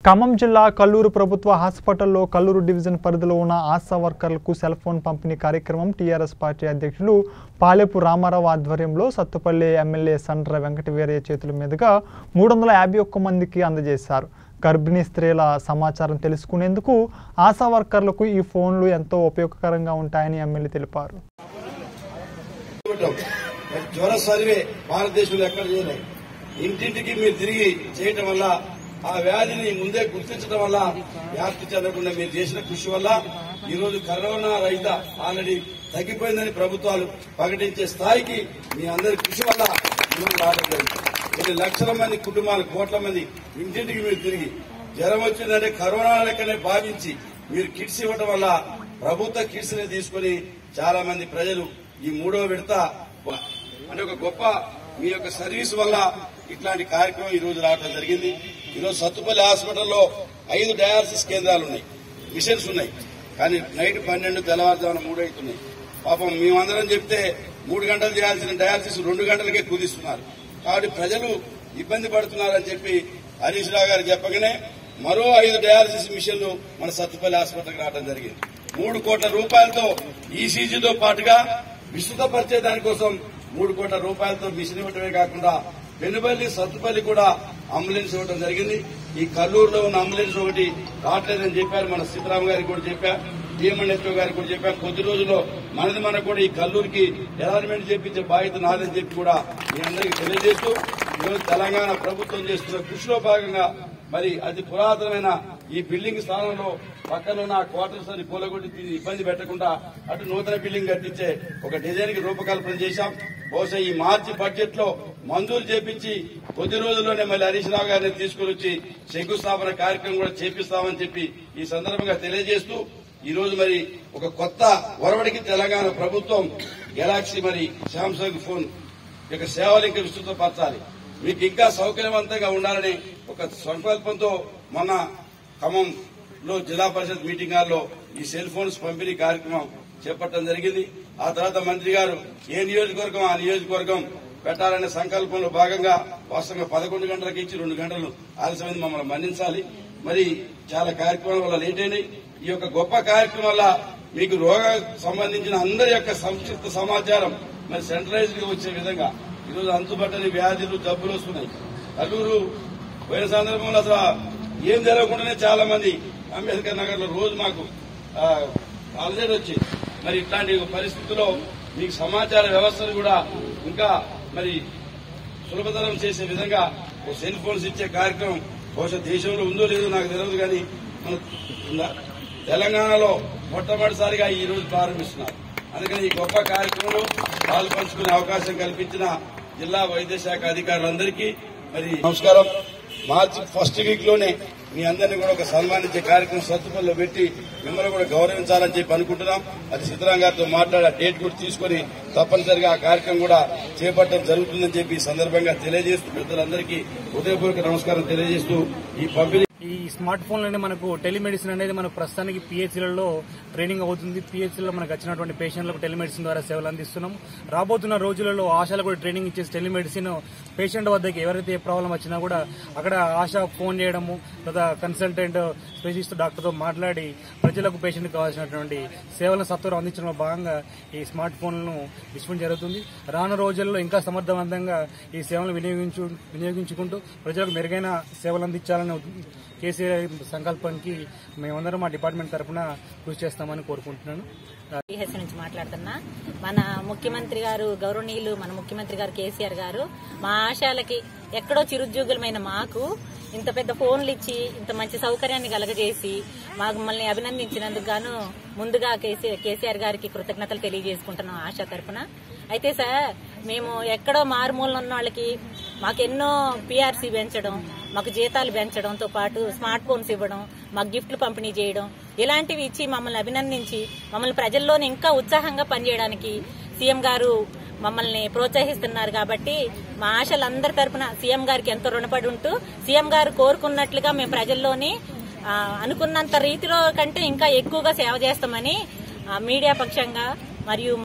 ఖమ్మం జిల్లా కల్లూరు ప్రభుత్వ హాస్పిటల్లో కల్లూరు డివిజన్ పరిధిలో ఉన్న ఆశా వర్కర్లకు సెల్ ఫోన్ పంపిణీ కార్యక్రమం టీఆర్ఎస్ పార్టీ అధ్యక్షులు పాలెపు రామారావు ఆధ్వర్యంలో సత్తుపల్లి ఎమ్మెల్యే సండ్ర వెంకటవీరయ్య చేతుల మీదుగా మూడు వందల యాభై ఒక్క మందికి అందజేశారు గర్భిణీ స్త్రీల సమాచారం తెలుసుకునేందుకు ఆశా వర్కర్లకు ఈ ఫోన్లు ఎంతో ఉపయోగకరంగా ఉంటాయని ఎమ్మెల్యే తెలిపారు ఇవ్వటం. మరి జ్వర సర్వే భారతదేశంలో ఎక్కడ చేయలేదు ఇంటింటికి మీరు తిరిగి చేయటం వల్ల ఆ వ్యాధిని ముందే గుర్తించడం వల్ల వ్యాప్తి చెందకుండా మీరు చేసిన కృషి వల్ల ఈ రోజు కరోనా రహిత ఆల్రెడీ తగ్గిపోయిందని ప్రభుత్వాలు ప్రకటించే స్థాయికి మీ అందరి కృషి వల్ల ఈరోజు రావడం జరిగింది కొన్ని లక్షల మంది కుటుంబాలు కోట్ల మంది ఇంటింటికి మీరు తిరిగి జ్వరం వచ్చిందంటే కరోనా లెక్కనే భావించి మీరు కిట్స్ ఇవ్వటం వల్ల ప్రభుత్వ కిట్స్ ని తీసుకుని చాలా మంది ప్రజలు ఈ మూడో విడత అంటే ఒక గొప్ప మీ యొక్క సర్వీస్ వల్ల ఇట్లాంటి కార్యక్రమం ఈ రోజు రావడం జరిగింది ఈ రోజు సత్తుపల్లి హాస్పిటల్లో ఐదు డయాలసిస్ కేంద్రాలు ఉన్నాయి మిషన్స్ ఉన్నాయి కానీ నైట్ పన్నెండు తెల్లవారుజామున మూడు అవుతున్నాయి పాపం మేమందరం చెప్తే మూడు గంటలు చేయాల్సిన డయాలసిస్ రెండు గంటలకే కుదిస్తున్నారు కాబట్టి ప్రజలు ఇబ్బంది పడుతున్నారని చెప్పి హరీష్ రావు గారు చెప్పగానే మరో ఐదు డయాలసిస్ మిషన్లు మన సత్తుపల్లి హాస్పిటల్కి రావడం జరిగింది మూడు కోట్ల రూపాయలతో ఈసీజీతో పాటుగా విస్తృతపరిచే దానికోసం మూడు కోట్ల రూపాయలతో మిషన్ ఇవ్వటమే కాకుండా పెనుబల్లి సత్తుపల్లి కూడా అంబులెన్స్ ఇవ్వడం జరిగింది ఈ కల్లూరులో ఉన్న అంబులెన్స్ ఒకటి రావట్లేదని చెప్పారు మన సీతారాం గారికి కూడా చెప్పారు డిఎంఎన్ఎస్ఓ గారికి కూడా చెప్పారు కొద్ది రోజుల్లో మనది మనకు కూడా ఈ కల్లూరుకి అలాట్మెంట్ చేపించే బాధ్యత నాదని చెప్పి కూడా మీ అందరికీ తెలియజేస్తూ ఈరోజు తెలంగాణ ప్రభుత్వం చేస్తున్న కృషిలో భాగంగా మరి అతి పురాతనమైన ఈ బిల్డింగ్ స్థానంలో పక్కన ఉన్న క్వార్టర్స్ అని కూలగొట్టి దీన్ని ఇబ్బంది పెట్టకుండా అటు నూతన బిల్డింగ్ కట్టించే ఒక డిజైన్ కి రూపకల్పన చేశాం బహుశా ఈ మార్చి బడ్జెట్ లో మంజూరు చేపించి కొద్ది రోజుల్లోనే మళ్ళీ హరీష్ రావు గారిని తీసుకుని వచ్చి శంకుస్థాపన కార్యక్రమం కూడా చేపిస్తామని చెప్పి ఈ సందర్భంగా తెలియజేస్తూ ఈ రోజు మరి ఒక కొత్త ఒరవడికి తెలంగాణ ప్రభుత్వం గెలాక్సీ మరి శాంసంగ్ ఫోన్ యొక్క సేవలు ఇంకా విస్తృతపరచాలి మీకు ఇంకా సౌకర్యవంతంగా ఉండాలని ఒక సంకల్పంతో మొన్న ఖమ్మంలో జిల్లా పరిషత్ మీటింగ్ హాల్లో ఈ సెల్ ఫోన్స్ పంపిణీ కార్యక్రమం చేపట్టడం జరిగింది ఆ తర్వాత మంత్రి గారు ఏ నియోజకవర్గం ఆ నియోజకవర్గం పెట్టాలనే సంకల్పంలో భాగంగా వాస్తవంగా పదకొండు గంటలకు ఇచ్చి రెండు గంటలు ఆలస్యమైంది మమ్మల్ని మన్నించాలి మరి చాలా కార్యక్రమాల వల్ల లేట్ అయినాయి ఈ యొక్క గొప్ప కార్యక్రమం వల్ల మీకు రోగ సంబంధించిన అందరి యొక్క సంక్షిప్త సమాచారం మరి సెంట్రలైజ్డ్ గా వచ్చే విధంగా ఈరోజు అంతుబట్టని వ్యాధులు జబ్బులు వస్తున్నాయి అల్లూరు పోయిన సందర్భంలో అసలు ఏం జరగకుండానే చాలా మంది అంబేద్కర్ నగర్ లో రోజు మాకు అలజడి వచ్చింది మరి ఇట్లాంటి పరిస్థితుల్లో మీకు సమాచార వ్యవస్థను కూడా ఇంకా మరి సులభతరం చేసే విధంగా ఓ సెల్ ఫోన్స్ ఇచ్చే కార్యక్రమం బహుశా దేశంలో ఉందో లేదో నాకు తెలియదు కానీ మన తెలంగాణలో మొట్టమొదటిసారిగా ఈ రోజు ప్రారంభిస్తున్నారు అందుకని ఈ గొప్ప కార్యక్రమంలో పాలు పంచుకునే అవకాశం కల్పించిన జిల్లా వైద్య శాఖ అధికారులందరికీ మరి నమస్కారం మార్చి ఫస్ట్ వీక్ లోనే మీ అందరినీ కూడా ఒక సన్మానించే కార్యక్రమం సత్తుపల్లిలో పెట్టి మిమ్మల్ని కూడా గౌరవించాలని చెప్పి అనుకుంటున్నాం అది సీతారాం గారితో మాట్లాడి ఆ డేట్ కూడా తీసుకుని తప్పనిసరిగా ఆ కార్యక్రమం కూడా చేపట్టడం జరుగుతుందని చెప్పి ఈ సందర్భంగా తెలియజేస్తూ పెద్దలందరికీ హృదయపూర్వక నమస్కారం తెలియజేస్తూ ఈ పంపిణీ ఈ స్మార్ట్ ఫోన్లోనే మనకు టెలిమెడిసిన్ అనేది మనకు ప్రస్తుతానికి పిహెచ్లలో ట్రైనింగ్ అవుతుంది పిహెచ్లో మనకు వచ్చినటువంటి పేషెంట్లకు టెలిమెడిసిన్ ద్వారా సేవలు అందిస్తున్నాం రాబోతున్న రోజులలో ఆశాలు కూడా ట్రైనింగ్ ఇచ్చేసి టెలిమెడిసిన్ పేషెంట్ వద్దకి ఎవరైతే ఏ ప్రాబ్లం వచ్చినా కూడా అక్కడ ఆశ ఫోన్ చేయడము లేదా కన్సల్టెంట్ స్పెషలిస్ట్ డాక్టర్తో మాట్లాడి ప్రజలకు పేషెంట్ కావాల్సినటువంటి సేవలను సత్వరం అందించడంలో భాగంగా ఈ స్మార్ట్ ఫోన్లను ఇష్టం జరుగుతుంది రాను రోజుల్లో ఇంకా సమర్థవంతంగా ఈ సేవలను వినియోగించు వినియోగించుకుంటూ ప్రజలకు మెరుగైన సేవలు అందించాలని కేసీఆర్ సంకల్పానికి మేమందరం మా డిపార్ట్మెంట్ తరఫున కృషి చేస్తామని కోరుకుంటున్నాను టీహెచ్ నుంచి మాట్లాడుతున్నా మన ముఖ్యమంత్రి గారు గౌరవనీయులు మన ముఖ్యమంత్రి గారు కేసీఆర్ గారు మా ఆశాలకి ఎక్కడో చిరుద్యోగులమైన మాకు ఇంత పెద్ద ఫోన్లు ఇచ్చి ఇంత మంచి సౌకర్యాన్ని కలగజేసి మమ్మల్ని అభినందించినందుకు గాను ముందుగా కేసీ- కేసీఆర్ గారికి కృతజ్ఞతలు తెలియజేసుకుంటున్నాం ఆశా తరఫున అయితే సార్ మేము ఎక్కడో మారుమూలన ఉన్న వాళ్ళకి మాకెన్నో పీఆర్సీ పెంచడం మాకు జీతాలు పెంచడంతో పాటు స్మార్ట్ ఫోన్స్ ఇవ్వడం మాకు గిఫ్ట్లు పంపిణీ చేయడం ఇలాంటివి ఇచ్చి మమ్మల్ని అభినందించి మమ్మల్ని ప్రజల్లోనే ఇంకా ఉత్సాహంగా పనిచేయడానికి సీఎం గారు మమ్మల్ని ప్రోత్సహిస్తున్నారు కాబట్టి మా ఆశలందరి తరపున సీఎం గారికి ఎంతో రుణపడి ఉంటూ సీఎం గారు కోరుకున్నట్లుగా మేము ప్రజల్లోని ఆ, అనుకున్నంత రీతిలో కంటే ఇంకా ఎక్కువగా సేవ చేస్తామని ఆ, మీడియా పక్షంగా మరియు